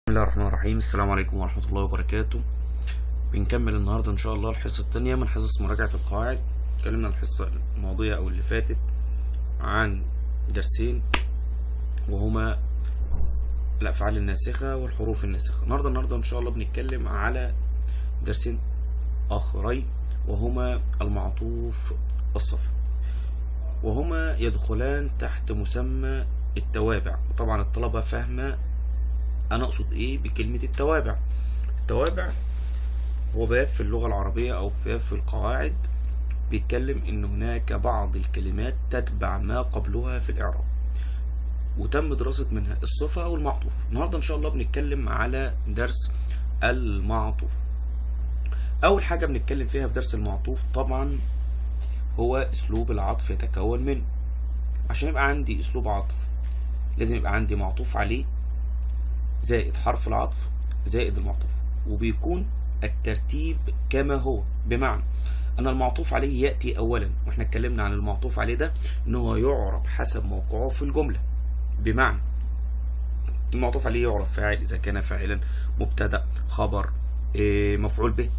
بسم الله الرحمن الرحيم السلام عليكم ورحمة الله وبركاته بنكمل النهاردة إن شاء الله الحصة التانية من حصص مراجعة القواعد اتكلمنا الحصة الماضية أو اللي فاتت عن درسين وهما الأفعال الناسخة والحروف الناسخة النهاردة النهاردة إن شاء الله بنتكلم على درسين آخرين وهما المعطوف والصفة وهما يدخلان تحت مسمى التوابع وطبعا الطلبة فاهمة أنا أقصد إيه بكلمة التوابع التوابع هو باب في اللغة العربية أو باب في القواعد بيتكلم إن هناك بعض الكلمات تتبع ما قبلها في الإعراب وتم دراسة منها الصفة أو المعطوف النهاردة إن شاء الله بنتكلم على درس المعطوف أول حاجة بنتكلم فيها في درس المعطوف طبعا هو أسلوب العطف يتكون من عشان يبقى عندي أسلوب عطف لازم يبقى عندي معطوف عليه زائد حرف العطف زائد المعطوف وبيكون الترتيب كما هو بمعنى أن المعطوف عليه يأتي أولا وإحنا اتكلمنا عن المعطوف عليه ده إن هو يعرب حسب موقعه في الجملة بمعنى المعطوف عليه يعرف فاعل إذا كان فاعلا مبتدأ خبر إيه، مفعول به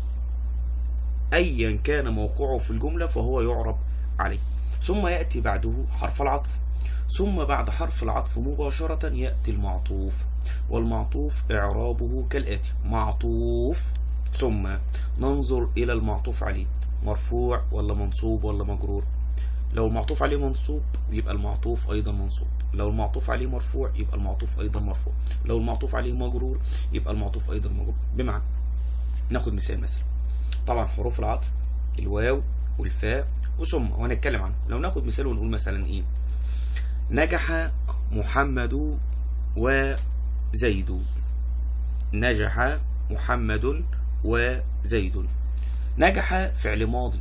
أيا كان موقعه في الجملة فهو يعرب عليه ثم يأتي بعده حرف العطف ثم بعد حرف العطف مباشرة يأتي المعطوف والمعطوف إعرابه كالآتي معطوف ثم ننظر إلى المعطوف عليه مرفوع ولا منصوب ولا مجرور لو المعطوف عليه منصوب يبقى المعطوف أيضا منصوب لو المعطوف عليه مرفوع يبقى المعطوف أيضا مرفوع لو المعطوف عليه مجرور يبقى المعطوف أيضا مجرور بمعنى ناخد مثال مثلا طبعا حروف العطف الواو والفاء وثم وهنتكلم عنه لو ناخد مثال ونقول مثلا ايه نجح محمد وزيد نجح محمد وزيد نجح فعل ماضي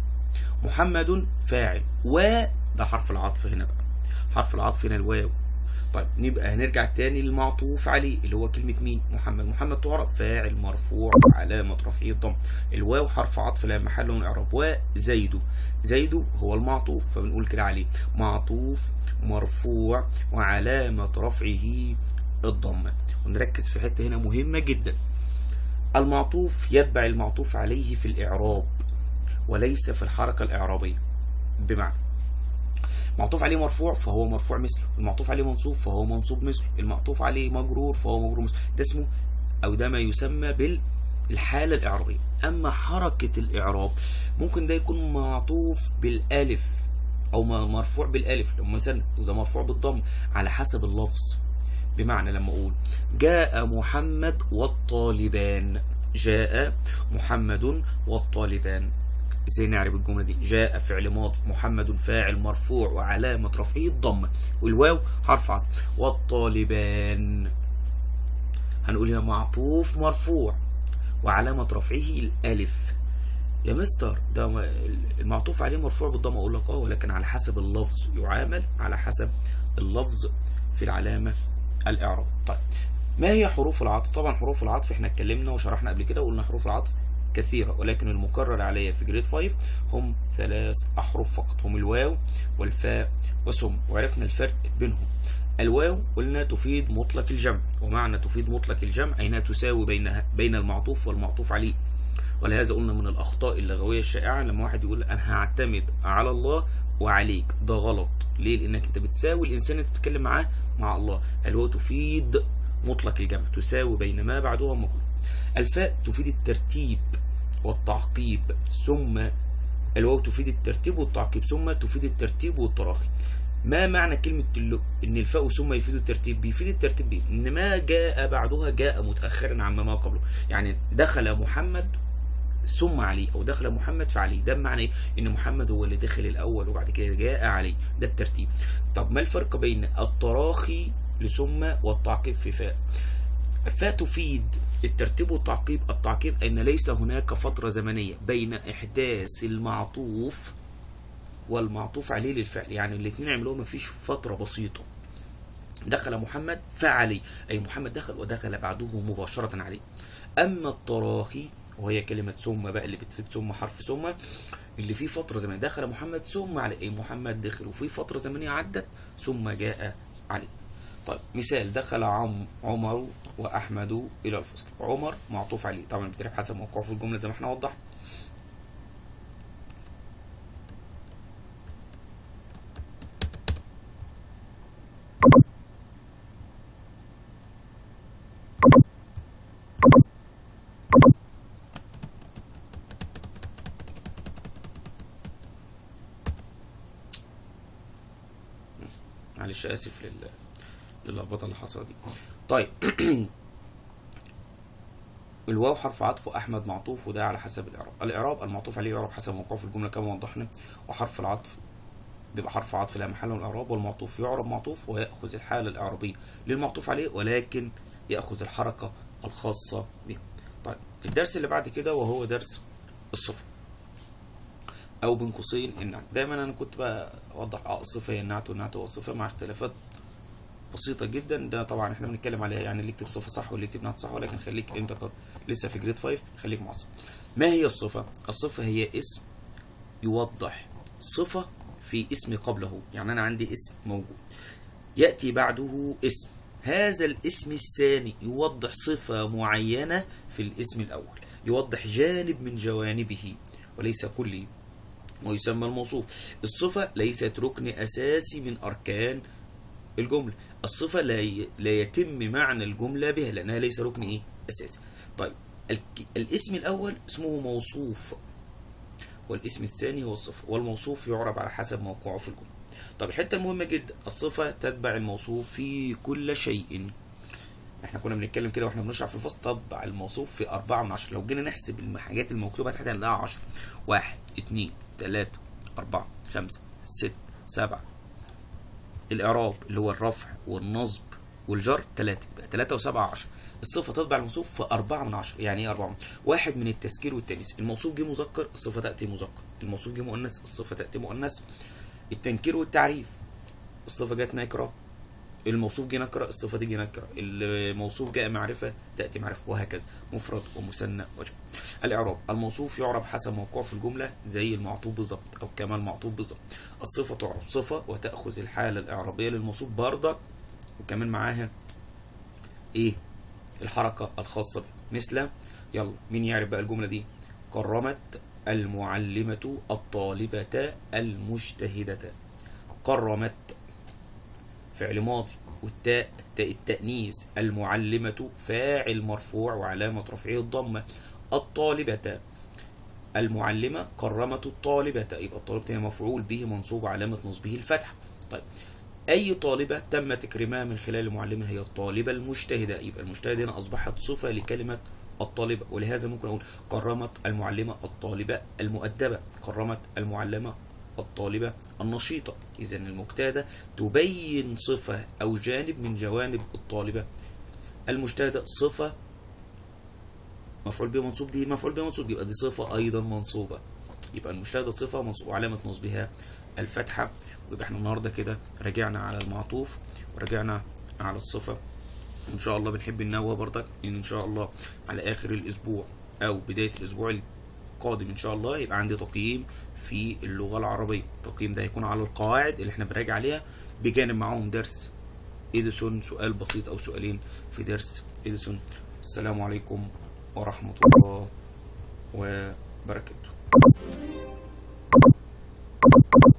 محمد فاعل و ده حرف العطف هنا بقى حرف العطف هنا الواو طيب نبقى هنرجع تاني للمعطوف عليه اللي هو كلمة مين محمد محمد تعرف فاعل مرفوع علامة رفعه الضم الواو حرف عطف لا محل له من اعراب وزيد زيد هو المعطوف فبنقول كده عليه معطوف مرفوع وعلامة رفعه الضمة ونركز في حتة هنا مهمة جدا المعطوف يتبع المعطوف عليه في الإعراب وليس في الحركة الإعرابية بمعنى معطوف عليه مرفوع فهو مرفوع مثله المعطوف عليه منصوب فهو منصوب مثله المعطوف عليه مجرور فهو مجرور مثله ده اسمه او ده ما يسمى بالحالة الإعرابية أما حركة الإعراب ممكن ده يكون معطوف بالألف أو مرفوع بالألف لما مثلا وده مرفوع بالضم على حسب اللفظ بمعنى لما أقول جاء محمد والطالبان جاء محمد والطالبان ازاي نعرف الجمله دي جاء فعل ماضي محمد فاعل مرفوع وعلامه رفعه الضمه والواو حرف عطف والطالبان هنقول هنا معطوف مرفوع وعلامه رفعه الالف يا مستر ده المعطوف عليه مرفوع بالضمه اقول لك اه ولكن على حسب اللفظ يعامل على حسب اللفظ في العلامه الاعراب طيب ما هي حروف العطف طبعا حروف العطف احنا اتكلمنا وشرحنا قبل كده وقلنا حروف العطف كثيرة ولكن المكرر عليها في جريد 5 هم ثلاث أحرف فقط هم الواو والفاء والثم وعرفنا الفرق بينهم الواو قلنا تفيد مطلق الجمع ومعنى تفيد مطلق الجمع أنها تساوي بين بين المعطوف والمعطوف عليه ولهذا قلنا من الأخطاء اللغوية الشائعة لما واحد يقول أنا هعتمد على الله وعليك ده غلط ليه؟ لأنك أنت بتساوي الإنسان اللي تتكلم معاه مع الله الواو تفيد مطلق الجمع تساوي بين ما بعدها مقلوب الفاء تفيد الترتيب والتعقيب ثم الواو تفيد الترتيب والتعقيب ثم تفيد الترتيب والتراخي ما معنى كلمة اللو ان الفاء ثم يفيد الترتيب بيفيد الترتيب بيه ان ما جاء بعدها جاء متأخرا عما ما قبله يعني دخل محمد ثم علي او دخل محمد فعلي ده معنى ايه ان محمد هو اللي دخل الاول وبعد كده جاء علي ده الترتيب طب ما الفرق بين التراخي لثم والتعقيب في فاء الفاء تفيد الترتيب والتعقيب التعقيب أن ليس هناك فترة زمنية بين إحداث المعطوف والمعطوف عليه للفعل يعني الاثنين عملوها مفيش فترة بسيطة دخل محمد فعلي أي محمد دخل ودخل بعده مباشرة عليه أما التراخي وهي كلمة ثم بقى اللي بتفيد ثم حرف ثم اللي فيه فترة زمنية دخل محمد ثم عليه أي محمد دخل وفي فترة زمنية عدت ثم جاء عليه طيب مثال دخل عم عمر واحمد الى الفصل عمر معطوف عليه طبعا بتعرف حسب موقعه في الجمله زي ما احنا وضحنا معلش اسف لل للخبطه اللي حصلت دي طيب الواو حرف عطف واحمد معطوف وده على حسب الاعراب الاعراب المعطوف عليه يعرب حسب موقعه في الجمله كما وضحنا وحرف العطف بيبقى حرف عطف لا محل من الاعراب والمعطوف يعرب معطوف وياخذ الحاله الاعرابيه للمعطوف عليه ولكن ياخذ الحركه الخاصه به طيب الدرس اللي بعد كده وهو درس الصفه او بين قوسين النعت دايما انا كنت بقى اوضح اه الصفه هي النعت والنعت هو الصفه مع اختلافات بسيطة جدا ده طبعا احنا بنتكلم عليها يعني اللي يكتب صفة صح واللي يكتب نعت صح ولكن خليك انت قد لسه في جريد 5 خليك مع الصفة. ما هي الصفة؟ الصفة هي اسم يوضح صفة في اسم قبله يعني انا عندي اسم موجود يأتي بعده اسم هذا الاسم الثاني يوضح صفة معينة في الاسم الأول يوضح جانب من جوانبه وليس كله ويسمى الموصوف الصفة ليست ركن أساسي من أركان الجملة الصفة لا ي... لا يتم معنى الجملة بها لأنها ليس ركن إيه أساسي طيب ال... الاسم الأول اسمه موصوف والاسم الثاني هو الصفة والموصوف يعرب على حسب موقعه في الجملة طب الحتة المهمة جدا الصفة تتبع الموصوف في كل شيء احنا كنا بنتكلم كده واحنا بنشرح في الفصل تتبع الموصوف في أربعة من عشرة لو جينا نحسب الحاجات المكتوبة تحت هنلاقيها عشرة واحد اتنين تلاتة أربعة خمسة ست سبعة الإعراب اللي هو الرفع والنصب والجر تلاتة يبقى تلاتة وسبعة عشر الصفة تتبع الموصوف في أربعة من عشرة يعني إيه أربعة من واحد من التذكير والتأنيث الموصوف جه مذكر الصفة تأتي مذكر الموصوف جه مؤنث الصفة تأتي مؤنث التنكير والتعريف الصفة جت نكرة الموصوف جه نكرة الصفة تيجي نكرة الموصوف جاء معرفة تأتي معرفة وهكذا مفرد ومثنى وجمع الإعراب الموصوف يعرب حسب موقعه في الجملة زي المعطوف بالظبط أو كما المعطوف بالظبط الصفة تعرب صفة وتأخذ الحالة الإعرابية للموصوف برضك وكمان معاها إيه الحركة الخاصة به مثل يلا مين يعرف بقى الجملة دي كرمت المعلمة الطالبة المجتهدة كرمت فعل ماضي والتاء تاء التأنيث المعلمة فاعل مرفوع وعلامة رفعه الضمة الطالبة المعلمة كرمت الطالبة يبقى الطالبة هي مفعول به منصوب علامة نصبه الفتحة طيب أي طالبة تم تكريمها من خلال المعلمة هي الطالبة المجتهدة يبقى المجتهدة هنا أصبحت صفة لكلمة الطالبة ولهذا ممكن أقول كرمت المعلمة الطالبة المؤدبة كرمت المعلمة الطالبة النشيطة إذا المجتهدة تبين صفة أو جانب من جوانب الطالبة المجتهدة صفة مفعول به منصوب دي مفعول به منصوب يبقى دي صفة أيضا منصوبة يبقى المجتهدة صفة منصوبة وعلامة نصبها الفتحة ويبقى احنا النهارده كده راجعنا على المعطوف ورجعنا على الصفة ان شاء الله بنحب ننوه برضك ان ان شاء الله على اخر الاسبوع او بداية الاسبوع القادم ان شاء الله يبقى عندي تقييم في اللغة العربية التقييم ده هيكون على القواعد اللي احنا بنراجع عليها بجانب معاهم درس اديسون سؤال بسيط او سؤالين في درس اديسون السلام عليكم ورحمة الله وبركاته